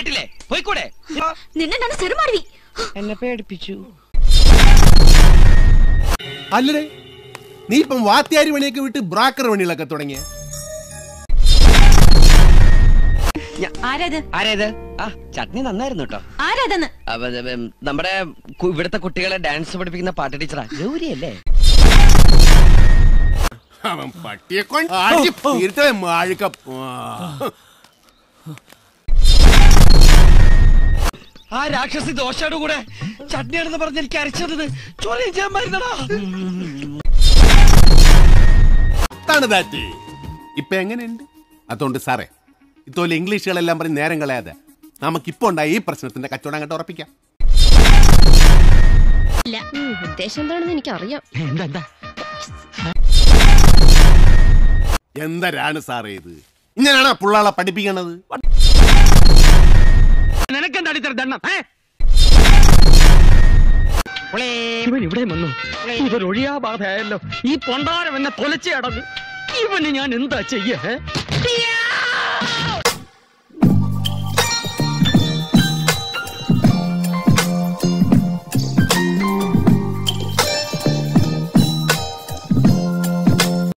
കേട്ടില്ലേ പോയിക്കൂടെ നിന്നെ ನಾನು ಸರಿ ಮಾಡ್ವಿ എന്നെ പേടിപ്പിച്ചു അല്ലടേ നീ ഇപ്പം വാത്യാരി പണിയൊക്കെ വിട്ട് ബ്രാക്കർ പണികളൊക്കെ തുടങ്ങിയ ആരാത് ആരേത് ആ ചട്നി നന്നായിരുന്നു കേട്ടോ ആരാതെന്ന് അപ്പൊ ഇത് ഉം, നമ്മുടെ കു- ഇവിടുത്തെ കുട്ടികളെ ഡാൻസ് പഠിപ്പിക്കുന്ന പാട്ട് ടീച്ചറാ ഗൗരിയല്ലേ അവൻ പട്ടിയെ കൊണ്ട് അടി തീർത്തേ മാഴുക്ക ആ രാക്ഷസി ദോശയുടെ കൂടെ ചട്നിയാണെന്ന് പറഞ്ഞ് എനിക്ക് അരച്ചത് ചോദ്യം ചെയ്യാൻ മരുന്നടാ തണുതാറ്റി ഇപ്പൊ എങ്ങനെയുണ്ട് അതുകൊണ്ട് സാറേ ഇതുപോലെ ഇംഗ്ലീഷുകളെല്ലാം പറഞ്ഞ് നേരം കളയാതെ നമുക്കിപ്പോ ഉണ്ടായ ഈ പ്രശ്നത്തിന്റെ കച്ചവടം അങ്ങോട്ട് ഉറപ്പിക്കാം ഉദ്ദേശം എന്താണെന്ന് എനിക്കറിയാം എന്തരാണ് സാറേ ഇത് ഇങ്ങനെയാണോ പുള്ളാളെ പഠിപ്പിക്കണത് നിനക്കെന്താടി ഇത്ര ദണ്ണം ഏ? ഇവൻ ഇവിടെ വന്നു ഇതൊരു ഒഴിയാ ബാധയായല്ലോ ഈ പൊണ്ടാരം എന്നെ തൊലച്ചേ അടങ്ങ് ഇവന് ഞാൻ എന്താ ചെയ്യേ